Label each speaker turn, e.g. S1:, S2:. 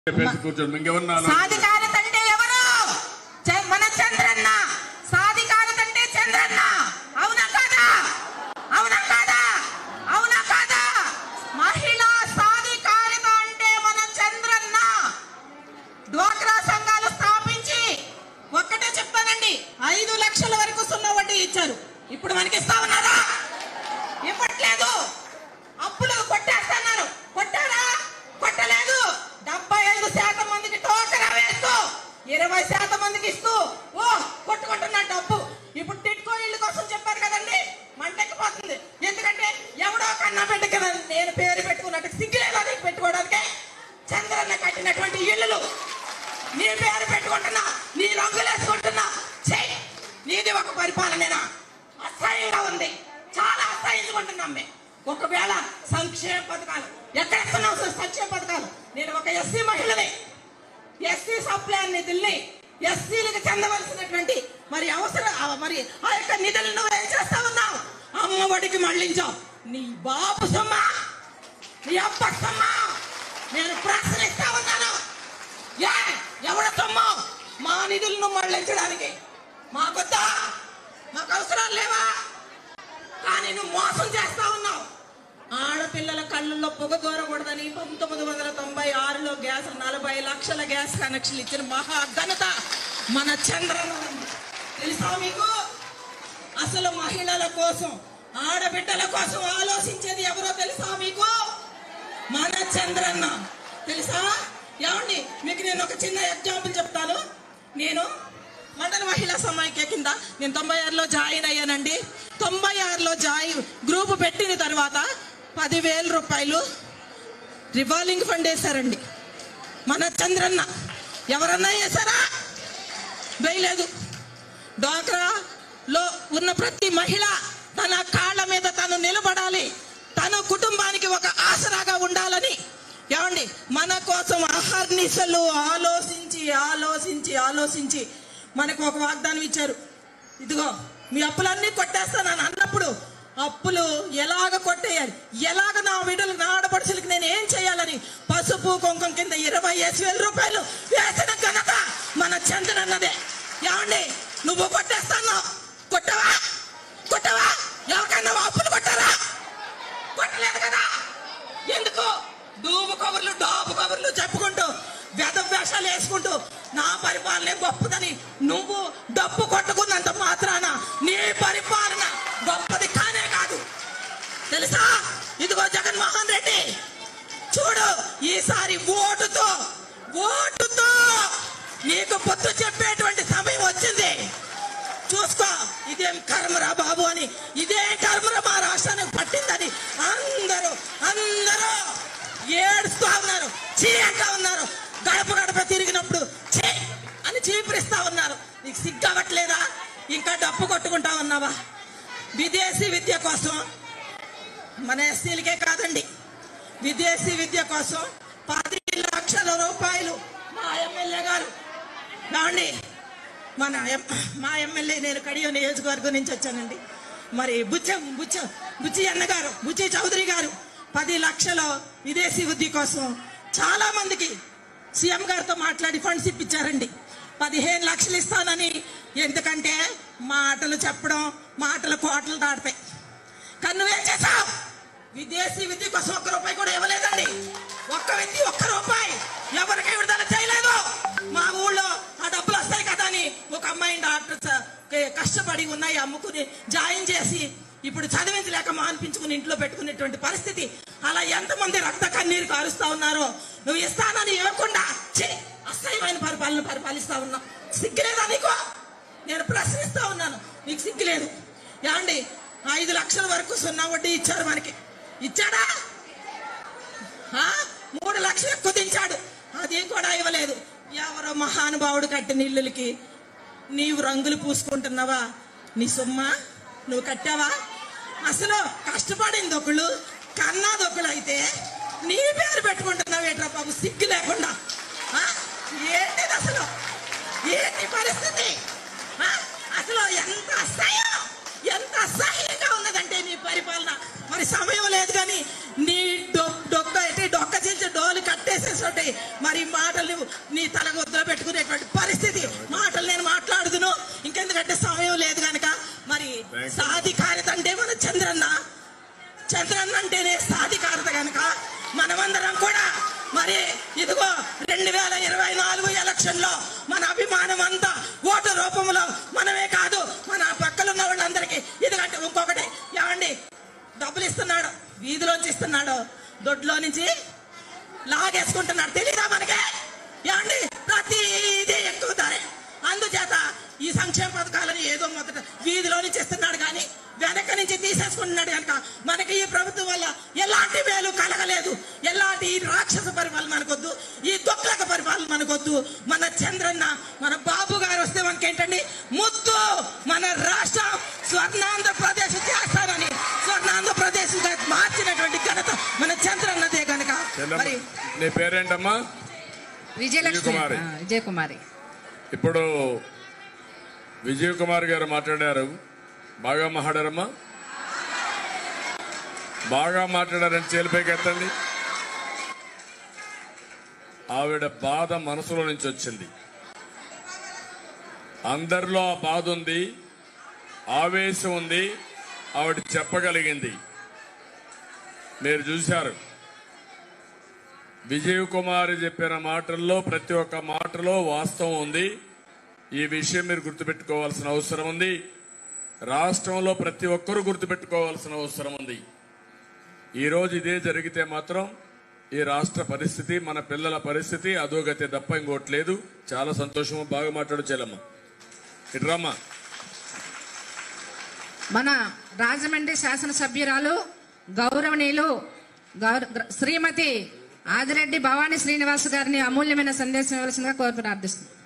S1: పెట్టి కూర్చోండి ఇంకెవరన్నా
S2: సాధికారత అంటే ఎవరు చ- మన చంద్రన్న సాధికారత అంటే చంద్రన్న అవునా కాదా అవునా కాదా అవునా కాదా మహిళా సాధికారత అంటే మన చంద్రన్న డ్వాక్రా సంఘాలు స్థాపించి ఒక్కటే చెప్తానండి ఐదు లక్షల వరకు సున్న వడ్డీ ఇచ్చారు ఇప్పుడు మనకి ఇస్తా ఉన్నారా ఇవ్వట్లేదు అప్పులు కొట్టేస్తున్నారు కొట్టారా కొట్టలేదు డెబ్బై ఐదు శాతం మందికి టోకరా వేస్తూ ఇరవై శాతం మందికి ఇస్తూ ఓ కొట్టుకుంటున్నా డబ్బు ఇప్పుడు టిట్కో ఇల్లు కోసం చెప్పారు కదండి మంటెక్కిపోతుంది ఎందుకంటే ఎవడో కన్నా బిడ్డ కదా నేను పేరు పెట్టుకున్నట్టు సిగ్గులేదా నీకు పెట్టుకోవడానికి చంద్రన్న కట్టినటువంటి ఇల్లులు నీ పేరు పెట్టుకుంటున్నా నీ రంగులు వేసుకుంటున్నా చెయ్యి నీది ఒక పరిపాలనేనా అసహ్యంగా ఉంది చాలా అసహ్యించుకుంటున్నాం మేము ఒకవేళ సంక్షేమ పథకాలు ఎక్కడ ఇస్తున్నాం సార్ సంక్షేమ పథకాలు నేను ఒక ఎస్సీ మహిళని ఎస్సీ సప్లైన్ నిధుల్ని ఎస్సీలకు చెందవలసినటువంటి మరి అవసరం ఆ మరి ఆ యొక్క నిధులను నువ్వు ఏం చేస్తా ఉన్నావు అమ్మ ఒడికి మళ్ళించావు నీ బాబు సొమ్మా నీ అప్ప సొమ్మా నేను ప్రశ్నిస్తా ఉన్నాను ఏ ఎవడ సొమ్ము మా నిధులను మళ్ళించడానికి మాకొద్దా మాకు అవసరాలు లేవా కానీ నువ్వు మోసం చేస్తా ఉన్నావు ఆడపిల్లల కళ్ళల్లో పొగ కోరకూడదని పంతొమ్మిది వందల తొంభై ఆరులో గ్యాస్ నలభై లక్షల గ్యాస్ కనెక్షన్లు ఇచ్చిన మహా ఘనత మన చంద్రన్న తెలుసా మీకు అసలు మహిళల కోసం ఆడబిడ్డల కోసం ఆలోచించేది ఎవరో తెలుసా మీకు మన చంద్రన్న తెలుసా ఏమండి మీకు నేను ఒక చిన్న ఎగ్జాంపుల్ చెప్తాను నేను మండల మహిళా సమాఖ్య కింద నేను తొంభై ఆరులో జాయిన్ అయ్యానండి తొంభై ఆరులో జాయిన్ గ్రూప్ పెట్టిన తర్వాత పదివేల రూపాయలు రివాల్వింగ్ ఫండ్ వేశారండి మన చంద్రన్న ఎవరన్నా వేశారా వేయలేదు డ్వాక్రాలో ఉన్న ప్రతి మహిళ తన కాళ్ళ మీద తను నిలబడాలి తన కుటుంబానికి ఒక ఆసరాగా ఉండాలని ఏమండి మన కోసం అహర్నిశలు ఆలోచించి ఆలోచించి ఆలోచించి మనకు ఒక వాగ్దానం ఇచ్చారు ఇదిగో మీ అప్పులన్నీ కొట్టేస్తానని అన్నప్పుడు అప్పులు ఎలాగ కొట్టేయాలి ఎలాగ నా విడులు నా ఆడపడుచులకి నేను ఏం చేయాలని పసుపు కుంకం కింద ఇరవై ఐదు వేల రూపాయలు వేసిన ఘనత మన చంద్రన్నదే ఏమండి నువ్వు కొట్టేస్తాను కొట్టవా కొట్టవా ఎవరికైనా అప్పులు కొట్టారా కొట్టలేదు కదా ఎందుకు డూబు కబుర్లు డాబు కబుర్లు చెప్పుకుంటూ వెద వేషాలు వేసుకుంటూ నా పరిపాలనే గొప్పదని నువ్వు డబ్బు కొట్టుకున్నంత మాత్రాన నీ పరిపాలన గొప్పది కానే కాదు తెలుసా ఇదిగో జగన్మోహన్ రెడ్డి చూడు ఈసారి ఓటుతో ఓటుతో నీకు పొత్తు చెప్పేటువంటి సమయం వచ్చింది చూసుకో ఇదేం కర్మరా బాబు అని ఇదే కర్మరా మా రాష్ట్రానికి పట్టిందని అందరూ అందరూ ఏడుస్తూ ఉన్నారు చీ అంటా ఉన్నారు గడప గడప తిరిగినప్పుడు చే అని చీపిరిస్తా ఉన్నారు నీకు సిగ్గవట్లేదా ఇంకా డప్పు కొట్టుకుంటా ఉన్నావా విదేశీ విద్య కోసం మన ఎస్సీలకే కాదండి విదేశీ విద్య కోసం పది లక్షల రూపాయలు మా ఎమ్మెల్యే గారు ఏమండి మన ఎం- మా ఎమ్మెల్యే నేను కడియం నియోజకవర్గం నుంచి వచ్చానండి మరి బుచ్చ బుచ్చ బుచ్చి అన్న గారు బుచ్చి చౌదరి గారు పది లక్షల విదేశీ విద్య కోసం చాలా మందికి సీఎం గారితో మాట్లాడి ఫండ్స్ ఇప్పించారండి పదిహేను లక్షలు ఇస్తానని ఎందుకంటే మాటలు చెప్పడం మాటలు కోటలు దాటుతాయి కానీ నువ్వేం చేసావు విదేశీ విద్య కోసం ఒక్క రూపాయి కూడా ఇవ్వలేదండి ఒక్క విద్య ఒక్క రూపాయి ఎవరికి విడుదల చేయలేదు మా ఊళ్ళో ఆ డబ్బులు వస్తాయి కదా అని ఒక అమ్మాయిని డాక్టర్ స- కే- కష్టపడి ఉన్నాయి అమ్ముకుని జాయిన్ చేసి ఇప్పుడు చదివించలేక మాన్పించుకుని ఇంట్లో పెట్టుకునేటువంటి పరిస్థితి అలా ఎంతమంది రక్త కన్నీరు కారుస్తా ఉన్నారో నువ్వు ఇస్తానని ఇవ్వకుండా ఛీ, అసహ్యమైన పరిపాలన పరిపాలిస్తా ఉన్నావు సిగ్గులేదా నీకు నేను ప్రశ్నిస్తా ఉన్నాను నీకు సిగ్గులేదు ఏమండి ఐదు లక్షల వరకు సున్నా వడ్డీ ఇచ్చారు మనకి ఇచ్చాడా ఆ? మూడు లక్షలు ఎక్కువ దించాడు అది కూడా ఇవ్వలేదు ఎవరో మహానుభావుడు కట్టిన ఇల్లులకి నీవు రంగులు పూసుకుంటున్నావా నీ సొమ్మ నువ్వు కట్టావా అసలు కష్టపడింది ఒకళ్ళు కన్నాది ఒకళ్ళు అయితే నీ పేరు పెట్టుకుంటున్నావు ఏట్రా బాబు సిగ్గు లేకుండా ఆ? ఏంటిది అసలు ఏంటి పరిస్థితి ఆ? అసలు ఎంత అసహ్యం ఎంత అసహ్యంగా ఉన్నదంటే నీ పరిపాలన మరి సమయం లేదు కానీ నీ డొ- డొక్క ఎట్టి డొక్క చించి డోలు కట్టేసేసోటి మరి మాట మాటలు నువ్వు నీ తల గుద్ర పెట్టుకునేటువంటి పరిస్థితి మాటలు నేను మాట్లాడుదును ఇంకెందుకంటే సమయం లేదు కనుక మరి సాధికారత అంటే మన చంద్రన్న చంద్రన్న అంటేనే సాధికారత కనుక మనమందరం కూడా మరి ఇదిగో రెండు వేల ఇరవై నాలుగు ఎలక్షన్ లో మన అభిమానం అంతా ఓటు రూపంలో మనమే కాదు మన పక్కన ఉన్న వాళ్ళందరికీ ఎందుకంటే ఇంకొకటి ఏమండి డబ్బులు ఇస్తున్నాడు వీధిలోంచి ఇస్తున్నాడు దొడ్లో నుంచి లాగేసుకుంటున్నాడు తెలీదా మనకి ఏమండి ప్రతిదీ ఎక్కువ ధరే అందుచేత ఈ సంక్షేమ పథకాలను ఏదో మొదట వీధిలో నుంచి ఇస్తున్నాడు కానీ వెనక నుంచి తీసేసుకుంటున్నాడు కనుక మనకి ఈ ప్రభుత్వం వల్ల ఎలాంటి మేలు కలగలేదు ఎలాంటి ఈ రాక్షస పరిపాలన మనకొద్దు ఈ దొక్కలక పరిపాలన మనకొద్దు మన చంద్రన్న మన బాబు గారు వస్తే మనకేంటండి ముద్దు మన రాష్ట్రం స్వర్ణాంధ్రప్రదేశ్ చేస్తారని స్వర్ణాంధ్రప్రదేశ్ గా మార్చినటువంటి ఘనత మన చంద్రన్నదే కనుక
S1: చెల్లమ్మ,
S2: మరి
S1: నీ పేరేంటమ్మా
S3: విజయలక్ష్మి
S1: విజయకుమారి.
S3: ఆ, విజయకుమారి
S1: ఇప్పుడు విజయ్ కుమార్ గారు మాట్లాడారు బాగా మాట్లాడారమ్మా బాగా మాట్లాడారని చేలిపైకి ఎత్తండి ఆవిడ బాధ మనసులో నుంచి వచ్చింది అందరిలో ఆ బాధ ఉంది ఆవేశం ఉంది ఆవిడ చెప్పగలిగింది మీరు చూశారు విజయ్ కుమార్ చెప్పిన మాటల్లో ప్రతి ఒక్క మాటలో వాస్తవం ఉంది ఈ విషయం మీరు గుర్తుపెట్టుకోవాల్సిన అవసరం ఉంది రాష్ట్రంలో ప్రతి ఒక్కరూ గుర్తుపెట్టుకోవాల్సిన అవసరం ఉంది ఈ రోజు ఇదే జరిగితే మాత్రం ఈ రాష్ట్ర పరిస్థితి మన పిల్లల పరిస్థితి అధోగతి తప్ప ఇంకోటి లేదు చాలా సంతోషము బాగా మాట్లాడు చెల్లమ్మ ఇటు రమ్మా
S3: మన రాజమండ్రి శాసనసభ్యురాలు గౌరవనీయులు గౌర- శ్రీమతి ఆదిరెడ్డి భవానీ శ్రీనివాస్ గారిని అమూల్యమైన సందేశం ఇవ్వాల్సిందిగా కోరి ప్రార్థిస్తుంది